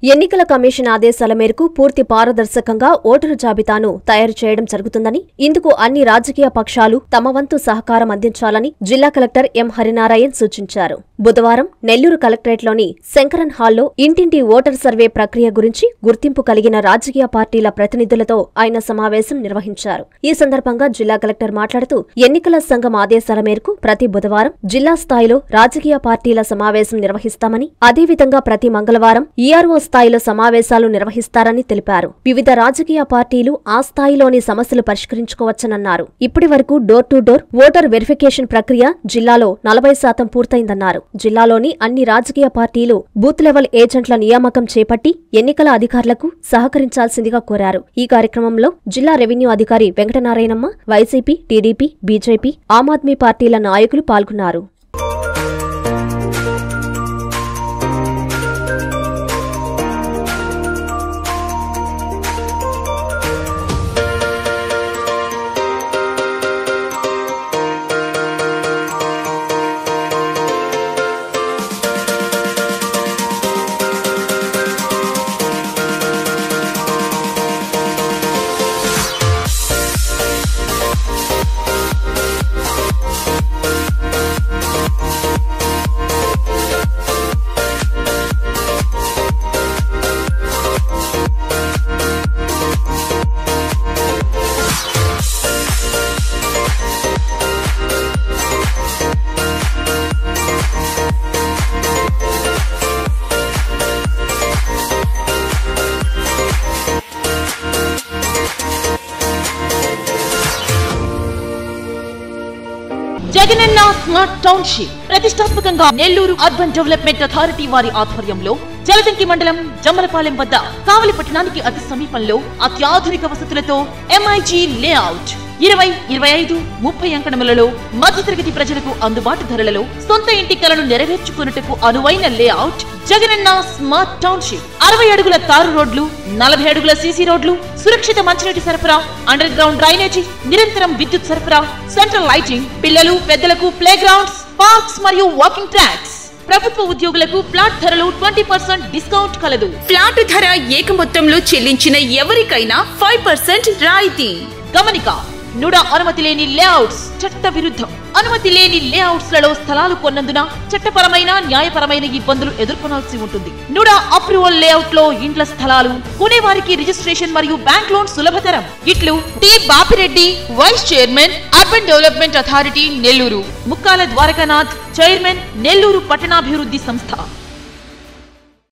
ఎన్నికల కమిషన్ ఆదేశాల మేరకు పూర్తి పారదర్శకంగా ఓటరు జాబితాను తయారు చేయడం జరుగుతుందని ఇందుకు అన్ని రాజకీయ పక్షాలు తమ వంతు సహకారం అందించాలని జిల్లా కలెక్టర్ ఎం హరినారాయణ్ సూచించారు బుధవారం నెల్లూరు కలెక్టరేట్లోని శంకరన్ హాల్లో ఇంటింటి ఓటర్ సర్వే ప్రక్రియ గురించి గుర్తింపు కలిగిన రాజకీయ పార్టీల ప్రతినిధులతో ఆయన సమావేశం నిర్వహించారు ఈ సందర్భంగా జిల్లా కలెక్టర్ మాట్లాడుతూ ఎన్నికల సంఘం ఆదేశాల మేరకు ప్రతి బుధవారం జిల్లా స్థాయిలో రాజకీయ పార్టీల సమావేశం నిర్వహిస్తామని అదేవిధంగా ప్రతి మంగళవారం ఈఆర్ఓ స్థాయిలో సమావేశాలు నిర్వహిస్తారని తెలిపారు వివిధ రాజకీయ పార్టీలు ఆ స్థాయిలోని సమస్యలు పరిష్కరించుకోవచ్చనన్నారు ఇప్పటి వరకు door to door voter verification ప్రక్రియ జిల్లాలో నలభై శాతం పూర్తయిందన్నారు జిల్లాలోని అన్ని రాజకీయ పార్టీలు బూత్ లెవెల్ ఏజెంట్ల నియామకం చేపట్టి ఎన్నికల అధికారులకు సహకరించాల్సిందిగా కోరారు ఈ కార్యక్రమంలో జిల్లా రెవెన్యూ అధికారి Venkatanarayanamma YCP TDP BJP Aam Aadmi పార్టీల నాయకులు పాల్గొన్నారు జగనన్న స్మార్ట్ టౌన్షిప్ ప్రతిష్టాత్మకంగా నెల్లూరు అర్బన్ డెవలప్మెంట్ అథారిటీ వారి ఆధ్వర్యంలో జలదంకి మండలం జమ్మలపాలెం వద్ద కావలి పట్టణానికి అతి సమీపంలో అత్యాధునిక వసతులతో ఎంఐజీ లేఅవుట్ ఇరవై ఇరవై ఐదు ముప్పై అంకణములలో మధ్యతరగతి ప్రజలకు అందుబాటు ధరలలో సొంత ఇంటి కలను నెరవేర్చుకున్నట్టుకు అనువైన లేఅవుట్ జగనన్న స్మార్ట్ టౌన్షిప్ అరవై అడుగుల తారు రోడ్లు నలభై అడుగుల సీసీ రోడ్లు సురక్షిత మంచినీటి సరఫరా అండర్ గ్రౌండ్ డ్రైనేజీ నిరంతరం విద్యుత్ సరఫరా సెంట్రల్ లైటింగ్ పిల్లలు పెద్దలకు ప్లే గ్రౌండ్స్ పార్క్స్ మరియు వాకింగ్ ట్రాక్స్ ప్రభుత్వ ఉద్యోగులకు ప్లాట్ ధరలు ట్వంటీ పర్సెంట్ డిస్కౌంట్ కలదు ఫ్లాట్ ధర ఏక మొత్తంలో చెల్లించిన ఎవరికైనా ఫైవ్ పర్సెంట్ రాయితీ గమనిక నుడ అనుమతి లేని లేఅవుట్స్ చట్ట విరుద్ధం అనుమతి లేని లేఅవుట్స్ లలో స్థలాలు కొన్నందున చట్టపరమైన న్యాయపరమైన ఇబ్బందులు ఎదుర్కొనాల్సి ఉంటుంది నుడ అప్రూవల్ లేఅవుట్ లో ఇండ్ల స్థలాలు కొనేవారికి రిజిస్ట్రేషన్ మరియు బ్యాంక్ లోన్ సులభతరం ఇట్లు T Bapireddy vice chairman urban development authority Nellore Mukkala Dwarakanath chairman Nellore పట్టణాభివృద్ధి సంస్థ